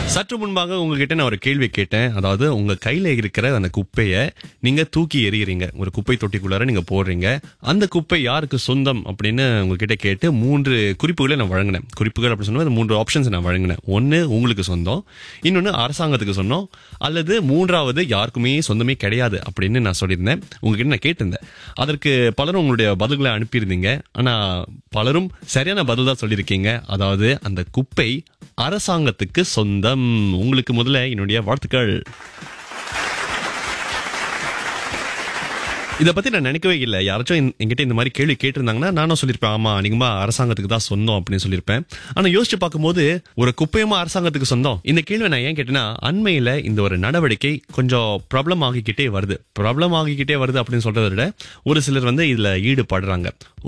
சற்று முன்பாக உங்ககிட்ட நான் ஒரு கேள்வி கேட்டேன் அதாவது உங்க கையில இருக்கிற அந்த குப்பையை நீங்க தூக்கி எறியறீங்க ஒரு குப்பை தொட்டிக்குள்ளார நீங்க போடுறீங்க அந்த குப்பை யாருக்கு சொந்தம் அப்படின்னு உங்ககிட்ட கேட்டு மூன்று குறிப்புகளை நான் வழங்கினேன் குறிப்புகள் அப்படின்னு சொன்னா மூன்று ஆப்ஷன்ஸ் நான் வழங்கினேன் ஒன்னு உங்களுக்கு சொந்தம் இன்னொன்னு அரசாங்கத்துக்கு சொந்தம் அல்லது மூன்றாவது யாருக்குமே சொந்தமே கிடையாது அப்படின்னு நான் சொல்லியிருந்தேன் உங்ககிட்ட நான் கேட்டிருந்தேன் அதற்கு பலரும் உங்களுடைய பதில்களை அனுப்பியிருந்தீங்க ஆனா பலரும் சரியான பதில் தான் சொல்லியிருக்கீங்க அதாவது அந்த குப்பை அரசாங்கத்துக்கு சொந்தம் உங்களுக்கு முதல்ல என்னுடைய வாழ்த்துக்கள் இத பத்தி நான் நினைக்கவே இல்லை யாராச்சும் என்- என்கிட்ட இந்த மாதிரி கேள்வி கேட்டிருந்தாங்கன்னா நானும் சொல்லியிருப்பேன் ஆமா அநேகமா அரசாங்கத்துக்கு தான் சொந்தம் அப்படின்னு சொல்லியிருப்பேன் ஆனா யோசிச்சு பார்க்கும்போது ஒரு குப்பையுமா அரசாங்கத்துக்கு சொந்தம் இந்த கேள்வி நான் ஏன் கேட்டேன்னா அண்மையில இந்த ஒரு நடவடிக்கை கொஞ்சம் ப்ராப்ளம் ஆகிக்கிட்டே வருது ப்ராப்ளம் ஆகிக்கிட்டே வருது அப்படின்னு சொல்றதை விட ஒரு சிலர் வந்து இதுல ஈடுபடுறாங்க